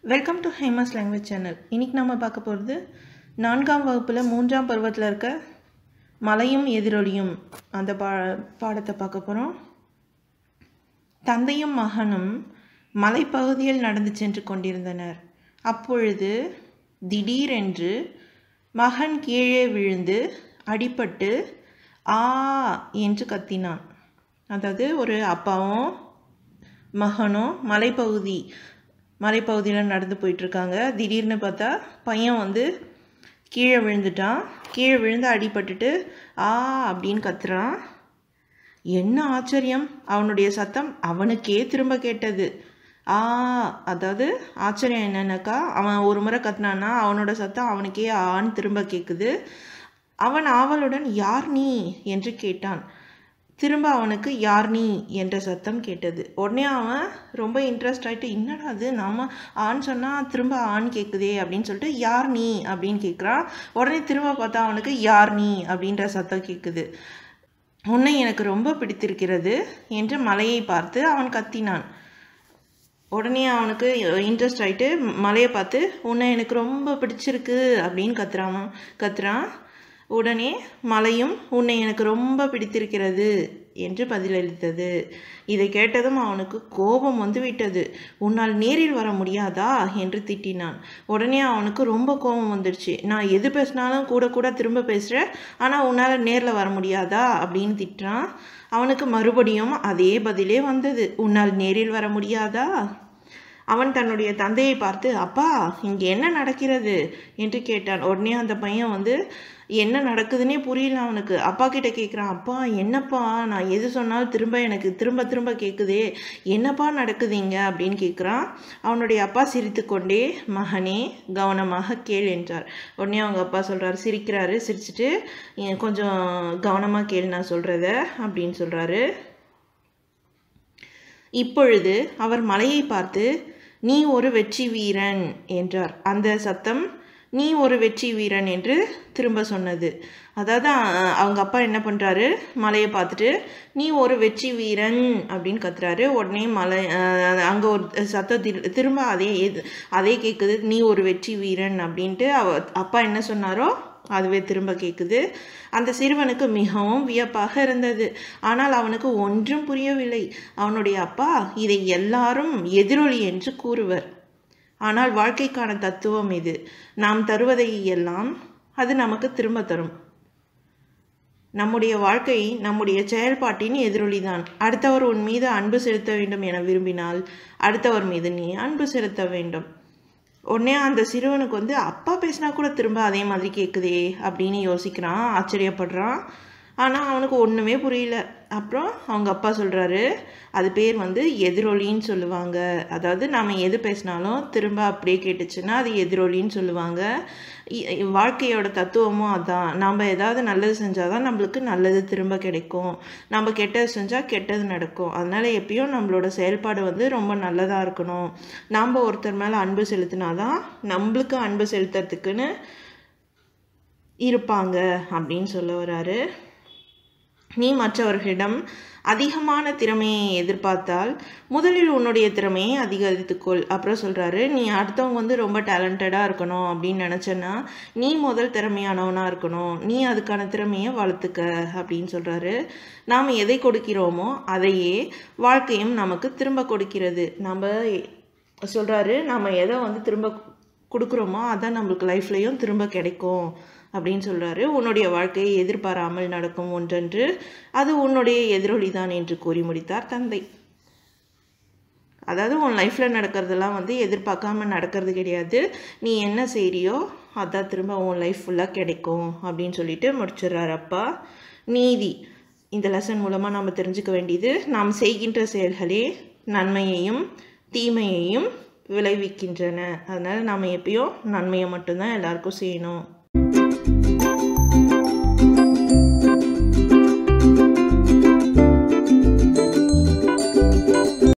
welcome to Hema's language channel இன்றைக்கி நம்ம பார்க்க போகிறது நான்காம் வகுப்பில் மூன்றாம் பருவத்தில் இருக்க மலையும் எதிரொலியும் அந்த பா பாடத்தை பார்க்க போகிறோம் தந்தையும் மகனும் மலைப்பகுதியில் நடந்து சென்று கொண்டிருந்தனர் அப்பொழுது திடீரென்று மகன் கீழே விழுந்து அடிபட்டு ஆ என்று கத்தினான் அதாவது ஒரு அப்பாவும் மகனும் மலைப்பகுதி மலைப்பகுதியில் நடந்து போயிட்டுருக்காங்க திடீர்னு பார்த்தா பையன் வந்து கீழே விழுந்துட்டான் கீழே விழுந்து அடிபட்டுட்டு ஆ அப்படின்னு கத்துறான் என்ன ஆச்சரியம் அவனுடைய சத்தம் அவனுக்கே திரும்ப கேட்டது ஆ அதாவது ஆச்சரியம் என்னன்னாக்கா அவன் ஒரு முறை கத்துனான்னா அவனோட சத்தம் அவனுக்கே ஆன்னு திரும்ப கேட்குது அவன் ஆவலுடன் யார் நீ என்று கேட்டான் திரும்ப அவனுக்கு யார் நீ என்ற சத்தம் கேட்டது உடனே அவன் ரொம்ப இன்ட்ரெஸ்ட் ஆகிட்டு என்னடா அது நம்ம ஆண் சொன்னால் திரும்ப ஆண் கேட்குதே அப்படின்னு சொல்லிட்டு யார் நீ அப்படின்னு கேட்குறான் உடனே திரும்ப பார்த்தா அவனுக்கு யார் நீ அப்படின்ற சத்தம் கேட்குது உன்னை எனக்கு ரொம்ப பிடித்திருக்கிறது என்று மலையை பார்த்து அவன் கத்தினான் உடனே அவனுக்கு இன்ட்ரெஸ்ட் ஆகிட்டு மலையை பார்த்து உன்னை எனக்கு ரொம்ப பிடிச்சிருக்கு அப்படின்னு கத்துறான் கத்துறான் உடனே மலையும் உன்னை எனக்கு ரொம்ப பிடித்திருக்கிறது என்று பதிலளித்தது இதை கேட்டதும் அவனுக்கு கோபம் வந்து விட்டது உன்னால் நேரில் வர முடியாதா என்று திட்டினான் உடனே அவனுக்கு ரொம்ப கோபம் வந்துடுச்சு நான் எது பேசினாலும் கூட கூட திரும்ப பேசுகிறேன் ஆனால் உன்னால் நேரில் வர முடியாதா அப்படின்னு திட்டுறான் அவனுக்கு மறுபடியும் அதே பதிலே வந்தது உன்னால் நேரில் வர முடியாதா அவன் தன்னுடைய தந்தையை பார்த்து அப்பா இங்கே என்ன நடக்கிறது என்று கேட்டான் உடனே அந்த பையன் வந்து என்ன நடக்குதுன்னே புரியல அவனுக்கு அப்பா கிட்ட கேட்குறான் அப்பா என்னப்பா நான் எது சொன்னாலும் திரும்ப எனக்கு திரும்ப திரும்ப கேட்குதே என்னப்பா நடக்குதுங்க அப்படின்னு கேட்குறான் அவனுடைய அப்பா சிரித்து கொண்டே மகனே கவனமாக கேள் என்றார் உடனே அவங்க அப்பா சொல்கிறாரு சிரிக்கிறாரு சிரிச்சுட்டு கொஞ்சம் கவனமாக கேள் நான் சொல்கிறத அப்படின்னு சொல்கிறாரு இப்பொழுது அவர் மலையை பார்த்து நீ ஒரு வெற்றி வீரன் என்றார் அந்த சத்தம் நீ ஒரு வெற்றி வீரன் என்று திரும்ப சொன்னது அதாவது அவங்க அப்பா என்ன பண்ணுறாரு மலையை பார்த்துட்டு நீ ஒரு வெற்றி வீரன் அப்படின்னு கத்துறாரு உடனே மலை அங்கே ஒரு சத்தம் திரும்ப அதே அதே கேட்குது நீ ஒரு வெற்றி வீரன் அப்படின்ட்டு அவ அப்பா என்ன சொன்னாரோ அதுவே திரும்ப கேட்குது அந்த சிறுவனுக்கு மிகவும் வியப்பாக இருந்தது ஆனால் அவனுக்கு ஒன்றும் புரியவில்லை அவனுடைய அப்பா இதை எல்லாரும் எதிரொலி என்று கூறுவர் ஆனால் வாழ்க்கைக்கான தத்துவம் இது நாம் தருவதை எல்லாம் அது நமக்கு திரும்ப தரும் நம்முடைய வாழ்க்கை நம்முடைய செயல்பாட்டின் எதிரொலிதான் அடுத்தவர் உன் மீது அன்பு செலுத்த வேண்டும் என விரும்பினால் அடுத்தவர் மீது நீ அன்பு செலுத்த வேண்டும் உடனே அந்த சிறுவனுக்கு வந்து அப்பா பேசினா கூட திரும்ப அதே மாதிரி கேட்குதே அப்படின்னு யோசிக்கிறான் ஆச்சரியப்படுறான் ஆனால் அவனுக்கு ஒன்றுமே புரியல அப்புறம் அவங்க அப்பா சொல்கிறாரு அது பேர் வந்து எதிரொலின்னு சொல்லுவாங்க அதாவது நாம் எது பேசினாலும் திரும்ப அப்படியே கேட்டுச்சுன்னா அது எதிரொலின்னு சொல்லுவாங்க வாழ்க்கையோட தத்துவமும் அதான் நம்ம ஏதாவது நல்லது செஞ்சால் தான் நம்மளுக்கு நல்லது திரும்ப கிடைக்கும் நம்ம கெட்டது செஞ்சால் கெட்டது நடக்கும் அதனால் எப்பயும் நம்மளோட செயல்பாடு வந்து ரொம்ப நல்லதாக இருக்கணும் நாம் ஒருத்தர் மேலே அன்பு செலுத்தினா தான் நம்மளுக்கு அன்பு செலுத்துறதுக்குன்னு இருப்பாங்க அப்படின்னு சொல்ல வராரு நீ மற்றவர்களிடம் அதிகமான திறமையை எதிர்பார்த்தால் முதலில் உன்னுடைய திறமையை அதிகரித்துக்கொள் அப்புறம் சொல்கிறாரு நீ அடுத்தவங்க வந்து ரொம்ப டேலண்டடாக இருக்கணும் அப்படின்னு நினச்சேன்னா நீ முதல் திறமையானவனாக இருக்கணும் நீ அதுக்கான திறமையை வளர்த்துக்க அப்படின்னு சொல்கிறாரு நாம் எதை கொடுக்கிறோமோ அதையே வாழ்க்கையும் நமக்கு திரும்ப கொடுக்கிறது நம்ம சொல்கிறாரு நம்ம எதை வந்து திரும்ப கொடுக்குறோமோ அதான் நம்மளுக்கு லைஃப்லேயும் திரும்ப கிடைக்கும் அப்படின்னு சொல்கிறாரு உன்னுடைய வாழ்க்கையை எதிர்பாராமல் நடக்கும் ஒன்றென்று அது உன்னுடைய எதிரொலி தான் என்று கூறி முடித்தார் தந்தை அதாவது உன் லைஃப்பில் நடக்கிறதெல்லாம் வந்து எதிர்பார்க்காம நடக்கிறது கிடையாது நீ என்ன செய்கிறியோ அதான் திரும்ப உன் லைஃப் ஃபுல்லாக கிடைக்கும் அப்படின்னு சொல்லிட்டு முடிச்சிடுறாரு அப்பா நீதி இந்த லெசன் மூலமாக நம்ம தெரிஞ்சுக்க வேண்டியது நாம் செய்கின்ற செயல்களே நன்மையையும் தீமையையும் விளைவிக்கின்றன அதனால் நாம் எப்பயும் நன்மையை மட்டும்தான் எல்லாருக்கும் செய்யணும்